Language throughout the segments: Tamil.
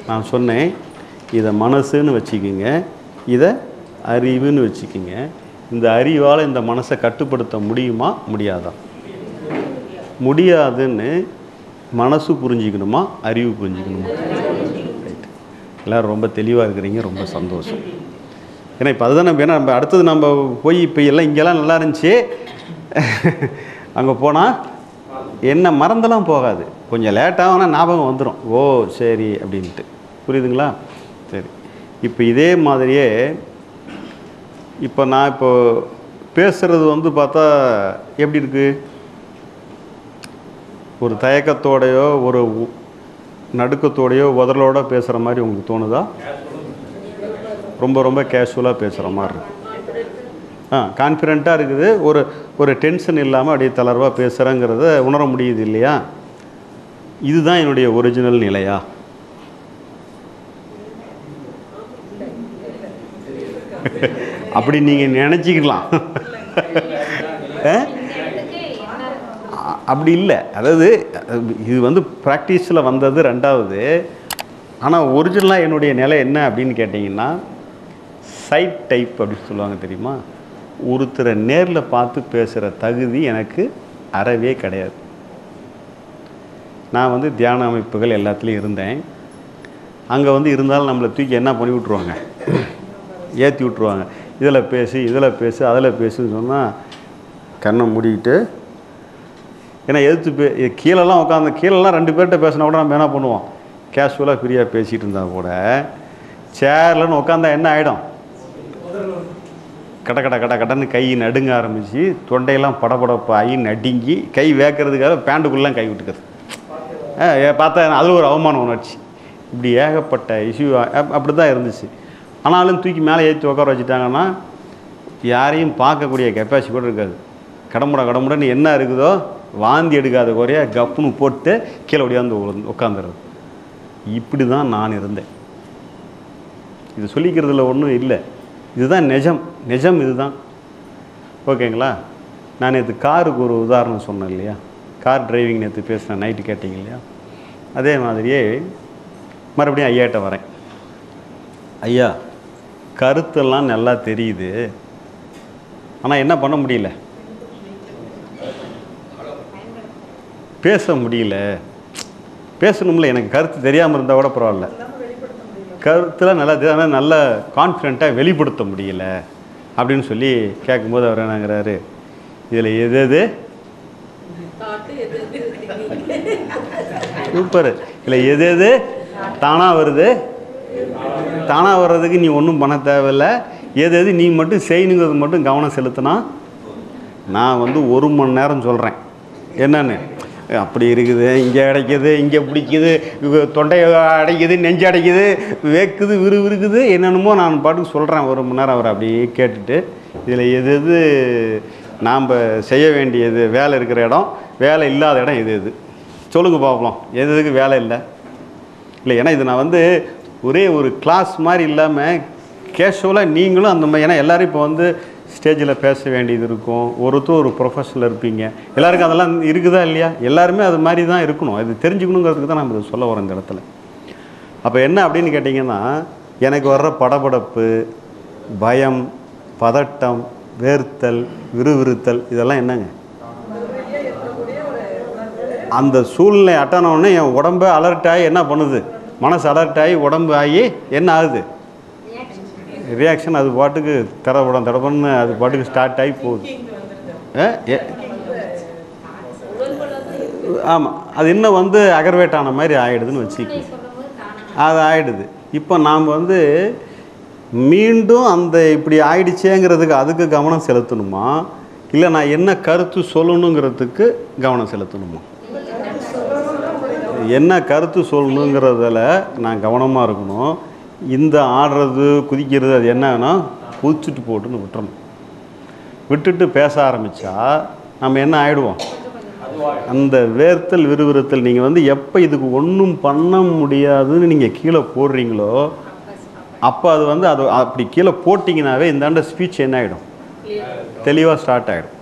நான் சொன்னேன் இதை மனசுன்னு வச்சுக்கிங்க இதை அறிவுன்னு வச்சுக்கிங்க இந்த அறிவால் இந்த மனசை கட்டுப்படுத்த முடியுமா முடியாதா முடியாதுன்னு மனசு புரிஞ்சிக்கணுமா அறிவு புரிஞ்சிக்கணுமா ரைட் எல்லோரும் ரொம்ப தெளிவாக இருக்கிறீங்க ரொம்ப சந்தோஷம் ஏன்னா இப்போ அதுதான் நம்ம ஏன்னா நம்ம அடுத்தது நம்ம போய் இப்போ எல்லாம் இங்கெல்லாம் நல்லா இருந்துச்சு அங்கே போனால் என்ன மறந்தெல்லாம் போகாது கொஞ்சம் லேட்டாக ஆனால் ஞாபகம் வந்துடும் ஓ சரி அப்படின்ட்டு புரியுதுங்களா சரி இப்போ இதே மாதிரியே இப்போ நான் இப்போ பேசுகிறது வந்து பார்த்தா எப்படி இருக்குது ஒரு தயக்கத்தோடையோ ஒரு உ- நடுக்கத்தோடையோ உதறலோட பேசுகிற மாதிரி உங்களுக்கு தோணுதா ரொம்ப ரொம்ப கேஷுவலாக பேசுகிற மாதிரி இருக்கு ஆ கான்ஃபிடெண்ட்டாக இருக்குது ஒரு ஒரு டென்ஷன் இல்லாமல் அப்படியே தளர்வாக பேசுகிறேங்கிறத உணர முடியுது இல்லையா இதுதான் என்னுடைய ஒரிஜினல் நிலையா அப்படி நீங்கள் நினச்சிக்கலாம் ஆ? அ- அப்படி இல்லை அதாவது அது- இது வந்து ப்ராக்டிஸில் வந்தது ரெண்டாவது ஆனால் ஒரிஜினலாக என்னுடைய நிலை என்ன அப்படின்னு கேட்டிங்கன்னா சைட் டைப் அப்படின்னு சொல்லுவாங்க தெரியுமா ஒருத்தரை நேரில் பார்த்து பேசுகிற தகுதி எனக்கு அறவே கிடையாது நான் வந்து தியான அமைப்புகள் எல்லாத்துலேயும் இருந்தேன் அங்கே வந்து இருந்தாலும் நம்மளை தூக்கி என்ன பண்ணி விட்ருவாங்க ஏற்றி விட்ருவாங்க இதில் பேசு இதில் பேசு அதில் பேசுன்னு சொன்னால் கண்ணை மூடிக்கிட்டு ஏன்னா எதிர்த்து பே கீழெல்லாம் உட்காந்து கீழெல்லாம் ரெண்டு பேர்கிட்ட பேசினா கூட நம்ம என்ன பண்ணுவோம் கேஷுவலாக ஃப்ரீயாக பேசிகிட்டு இருந்தால் கூட சேர்லன்னு உட்காந்தா என்ன ஆகிடும் கட கட கட கடன்னு கை நடுங்க ஆரம்பித்து தொண்டையெல்லாம் படபடப்பாகி நடுங்கி கை வேக்கிறதுக்காக பேண்டுக்குள்ளெலாம் கை விட்டுக்கிறது ஆ, ஏ, பார்த்தா அதில் ஒரு அவமான உணர்ச்சி இப்படி ஏகப்பட்ட இஷ்யூ அப்படி தான் இருந்துச்சு ஆனாலும் தூக்கி மேலே ஏற்றி உட்கார வச்சுட்டாங்கன்னா யாரையும் பார்க்கக்கூடிய கெப்பாசிட்டி கூட இருக்காது கடமுட கடமுடன்னு என்ன இருக்குதோ வாந்தி எடுக்காத குறைய கப்புன்னு போட்டு கீழே ஒடியாந்து உட்காந்துறது இப்படி தான் நான் இருந்தேன் இது சொல்லிக்கிறதுல ஒன்றும் இல்லை இதுதான் நிஜம் நிஜம் இதுதான் ஓகேங்களா நான் நேற்று காருக்கு ஒரு உதாரணம் சொன்னேன் இல்லையா கார் டிரைவிங் நேற்று பேசினேன் நைட்டு கேட்டிங்க இல்லையா அதே மாதிரியே மறுபடியும் ஐயாட்ட வரேன் ஐயா கருத்தெல்லாம் நல்லா தெரியுது ஆனால் என்ன பண்ண முடியல பேச முடியல பேசணும்ல எனக்கு கருத்து தெரியாமல் இருந்தால் கூட பரவாயில்ல கருத்தில் நல்லா தெரியும் ஆனால் நல்ல கான்ஃபிடெண்ட்டாக வெளிப்படுத்த முடியல அப்படின்னு சொல்லி கேட்கும்போது அவர் என்னங்கிறாரு இதில் எது எது சூப்பர் இல்லை எது எது தானாக வருது தானாக வர்றதுக்கு நீ ஒன்றும் பண்ண தேவையில்ல எது எது நீ மட்டும் செய்யணுங்கிறது மட்டும் கவனம் செலுத்தினா நான் வந்து ஒரு மணி நேரம் சொல்கிறேன் என்னன்னு அப்படி இருக்குது இங்கே அடைக்குது இங்கே பிடிக்குது இவ தொண்டை அடைக்குது நெஞ்சு அடைக்குது வேக்குது விறு விறுக்குது என்னென்னமோ நான் பாட்டுக்கு சொல்கிறேன் ஒரு மணி நேரம் அவர் அப்படியே கேட்டுட்டு இதில் எது எது நாம் செய்ய வேண்டியது வேலை இருக்கிற இடம் வேலை இல்லாத இடம் எது எது சொல்லுங்கள் பார்ப்போம் எது எதுக்கு வேலை இல்லை இல்லை ஏன்னா இது நான் வந்து ஒரே ஒரு கிளாஸ் மாதிரி இல்லாமல் கேஷுவலாக நீங்களும் அந்த மாதிரி ஏன்னா எல்லோரும் இப்போ வந்து ஸ்டேஜில் பேச வேண்டியது இருக்கும் ஒருத்தர் ஒரு ப்ரொஃபஷனில் இருப்பீங்க எல்லாருக்கும் அதெல்லாம் இருக்குதா இல்லையா எல்லாருமே அது மாதிரி தான் இருக்கணும் அது தெரிஞ்சுக்கணுங்கிறதுக்கு தான் நம்ம இதை சொல்ல வரோம் இந்த இடத்துல அப்போ என்ன அப்படின்னு கேட்டிங்கன்னா எனக்கு வர்ற படபடப்பு பயம் பதட்டம் வேர்த்தல் விறுவிறுத்தல் இதெல்லாம் என்னங்க அந்த சூழ்நிலை அட்டானவுடனே என் உடம்பு அலர்ட் ஆகி என்ன பண்ணுது மனசு அலர்ட் ஆகி உடம்பு ஆகி என்ன ஆகுது ரியாக்ஷன் அது பாட்டுக்கு தடபடம் தடபடன்னு அது பாட்டுக்கு ஸ்டார்ட் ஆகி போகுது ஆமாம் அது இன்னும் வந்து அகர்வேட் ஆன மாதிரி ஆகிடுதுன்னு வச்சுக்க அது ஆயிடுது இப்போ நாம் வந்து மீண்டும் அந்த இப்படி ஆயிடுச்சேங்கிறதுக்கு அதுக்கு கவனம் செலுத்தணுமா இல்லை நான் என்ன கருத்து சொல்லணுங்கிறதுக்கு கவனம் செலுத்தணுமா என்ன கருத்து சொல்லணுங்கிறதுல நான் கவனமாக இருக்கணும் இந்த ஆடுறது குதிக்கிறது அது என்னன்னா குதிச்சுட்டு போட்டுன்னு விட்டுறணும் விட்டுட்டு பேச ஆரம்பித்தா நம்ம என்ன ஆயிடுவோம் அந்த வேர்த்தல் விறுவிறுத்தல் நீங்கள் வந்து எப்போ இதுக்கு ஒன்றும் பண்ண முடியாதுன்னு நீங்கள் கீழே போடுறீங்களோ அப்போ அது வந்து அது அப்படி கீழே போட்டிங்கனாவே இந்தாண்ட ஸ்பீச் என்ன ஆகிடும் தெளிவாக ஸ்டார்ட் ஆகிடும்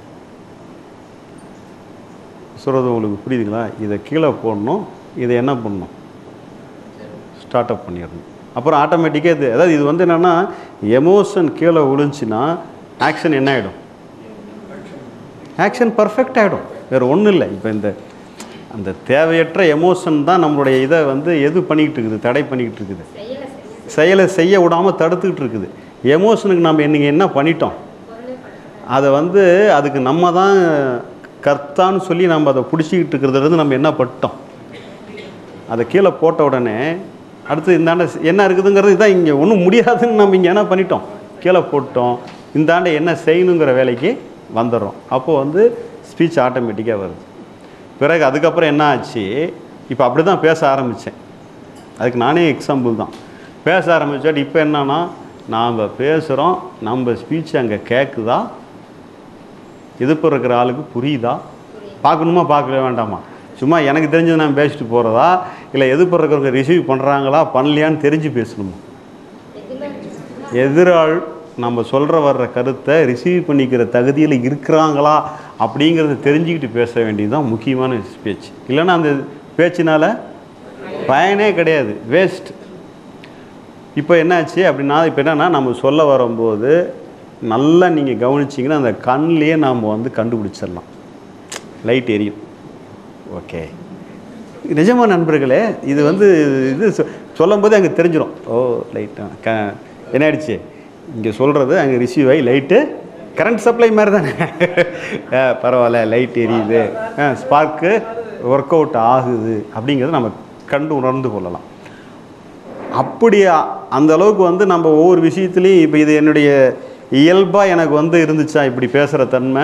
சொல்கிறது உங்களுக்கு புரியுதுங்களா இதை கீழே போடணும் இதை என்ன பண்ணணும் ஸ்டார்ட் அப் பண்ணிடணும் அப்புறம் ஆட்டோமேட்டிக்காக இது அதாவது இது வந்து என்னென்னா எமோஷன் கீழே விழுந்துச்சுன்னா ஆக்ஷன் என்ன ஆகிடும் ஆக்ஷன் பர்ஃபெக்ட் ஆகிடும் வேறு ஒன்றும் இல்லை இப்போ இந்த அந்த தேவையற்ற எமோஷன் தான் நம்மளுடைய இதை வந்து எது பண்ணிக்கிட்டு இருக்குது தடை பண்ணிக்கிட்டு இருக்குது செயலை செய்ய செயலை செய்ய விடாமல் தடுத்துக்கிட்டு இருக்குது எமோஷனுக்கு நம்ம இன்னைக்கு என்ன பண்ணிட்டோம் பொருளே படுத்த அதை வந்து அதுக்கு நம்ம தான் கர்த்தான்னு சொல்லி நம்ம அதை பிடிச்சிக்கிட்டு இருக்கிறதுலேருந்து நம்ம என்ன பட்டோம் அதை கீழே போட்ட உடனே அடுத்து இந்தாண்ட என்ன இருக்குதுங்கிறது இதான் இங்கே ஒன்றும் முடியாதுன்னு நம்ம இங்கே என்ன பண்ணிட்டோம் கீழே போட்டோம் இந்தாண்ட என்ன செய்யணுங்கிற வேலைக்கு வந்துடுறோம் அப்போது வந்து ஸ்பீச் ஆட்டோமேட்டிக்காக வருது பிறகு அதுக்கப்புறம் என்ன ஆச்சு இப்போ அப்படி தான் பேச ஆரம்பித்தேன் அதுக்கு நானே எக்ஸாம்பிள் தான் பேச ஆரம்பிச்சாட்டு இப்போ என்னன்னா நாம் பேசுகிறோம் நம்ம ஸ்பீச் அங்கே கேட்குதா எதிர்ப்பு இருக்கிற ஆளுக்கு புரியுதா பார்க்கணுமா பார்க்க வேண்டாமா சும்மா எனக்கு தெரிஞ்சது நான் பேசிட்டு போகிறதா இல்லை எதிர்ப்பு இருக்கிறவங்க ரிசீவ் பண்ணுறாங்களா பண்ணலையான்னு தெரிஞ்சு பேசணுமா எதுல எதிராள் நம்ம சொல்கிற வர்ற கருத்தை ரிசீவ் பண்ணிக்கிற தகுதியில் இருக்கிறாங்களா அப்படிங்கிறத தெரிஞ்சுக்கிட்டு பேச வேண்டியது தான் முக்கியமான பேச்சு இல்லைன்னா அந்த பேச்சினால பயனே கிடையாது வேஸ்ட் இப்போ என்னாச்சு அப்படின்னா இப்போ என்னன்னா நம்ம சொல்ல வரும்போது நல்லா நீங்கள் கவனிச்சிங்கன்னா அந்த கண்ணிலேயே நாம் வந்து கண்டுபிடிச்சிடலாம் லைட் எரியும் ஓகே நிஜமா நண்பர்களே இது வந்து இது சொ- சொல்லும்போது அங்கே தெரிஞ்சிடும் ஓ லைட்டு க என்ன ஆயிடுச்சு இங்கே சொல்கிறது அங்கே ரிசீவ் ஆகி லைட்டு கரண்ட் சப்ளை மாதிரி தானே ஆ, பரவாயில்ல லைட் எரியுது ஸ்பார்க்கு ஒர்க் அவுட் ஆகுது அப்படிங்கிறத நம்ம கண்டு உணர்ந்து கொள்ளலாம் அப்படி அ- அந்த அளவுக்கு வந்து நம்ம ஒவ்வொரு விஷயத்துலையும் இப்போ இது என்னுடைய இயல்பாக எனக்கு வந்து இருந்துச்சா இப்படி பேசுகிற தன்மை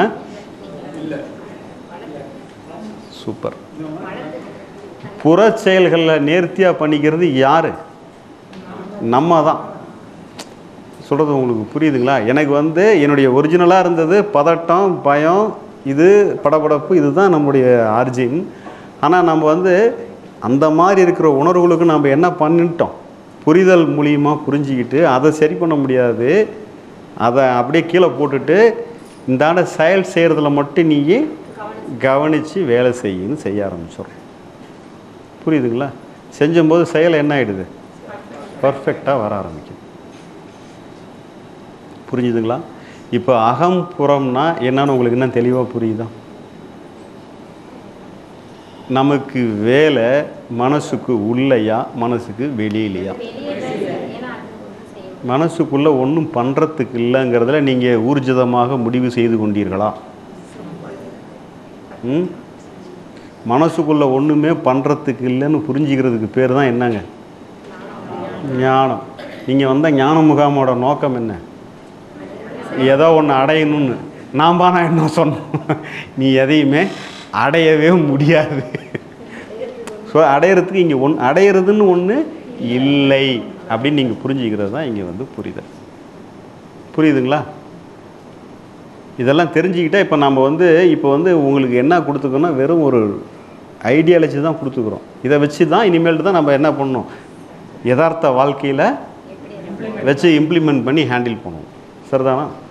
சூப்பர் புற செயல்களில் நேர்த்தியாக பண்ணிக்கிறது யார் நம்ம தான் சொல்கிறது உங்களுக்கு புரியுதுங்களா எனக்கு வந்து என்னுடைய ஒரிஜினலாக இருந்தது பதட்டம் பயம் இது படபடப்பு இதுதான் நம்முடைய ஆர்ஜின் ஆனால் நம்ம வந்து அந்த மாதிரி இருக்கிற உணர்வுகளுக்கு நம்ம என்ன பண்ணிட்டோம் புரிதல் மூலியமாக புரிஞ்சிக்கிட்டு அதை சரி பண்ண முடியாது அதை அப்படியே கீழே போட்டுட்டு இந்தாண்ட செயல் செய்கிறதுல மட்டும் நீ கவனித்து வேலை செய்யுன்னு செய்ய ஆரம்பிச்சிடுறோம் புரியுதுங்களா செஞ்சும்போது செயல் என்ன ஆகிடுது பர்ஃபெக்டாக வர ஆரம்பிக்குது புரிஞ்சுதுங்களா இப்போ அகம் புறம்னா என்னன்னு உங்களுக்கு என்ன தெளிவாக புரியுதா நமக்கு வேலை மனசுக்கு உள்ளையா மனசுக்கு வெளியிலையா வெளியே தான் சார் ஏன்னா அது ஒன்றும் செய்ய மனசுக்குள்ளே ஒன்றும் பண்ணுறதுக்கு இல்லைங்கிறதுல நீங்கள் ஊர்ஜிதமாக முடிவு செய்து கொண்டீர்களா ம் மனசுக்குள்ளே ஒன்றுமே பண்ணுறதுக்கு இல்லைன்னு புரிஞ்சுக்கிறதுக்கு பேர் தான் என்னங்க ஞானம் நீங்கள் வந்த ஞான முகாமோட நோக்கம் என்ன ஏதோ ஒன்று அடையணும்னு நாம் பானா என்ன சொன்னோம் நீ எதையுமே அடையவே முடியாது ஸோ அடையிறதுக்கு இங்கே ஒன் அடையிறதுன்னு ஒன்று இல்லை அப்படின்னு நீங்கள் புரிஞ்சுக்கிறது தான் இங்கே வந்து புரிதல் புரியுதுங்களா இதெல்லாம் தெரிஞ்சுக்கிட்டா இப்போ நம்ம வந்து இப்போ வந்து உங்களுக்கு என்ன கொடுத்துக்கோன்னா வெறும் ஒரு ஐடியாலஜி தான் கொடுத்துக்குறோம் இதை வச்சு தான் இனிமேல் தான் நம்ம என்ன பண்ணணும் யதார்த்த வாழ்க்கையில் வச்சு இம்ப்ளிமெண்ட் பண்ணி ஹேண்டில் பண்ணுவோம் சரிதானா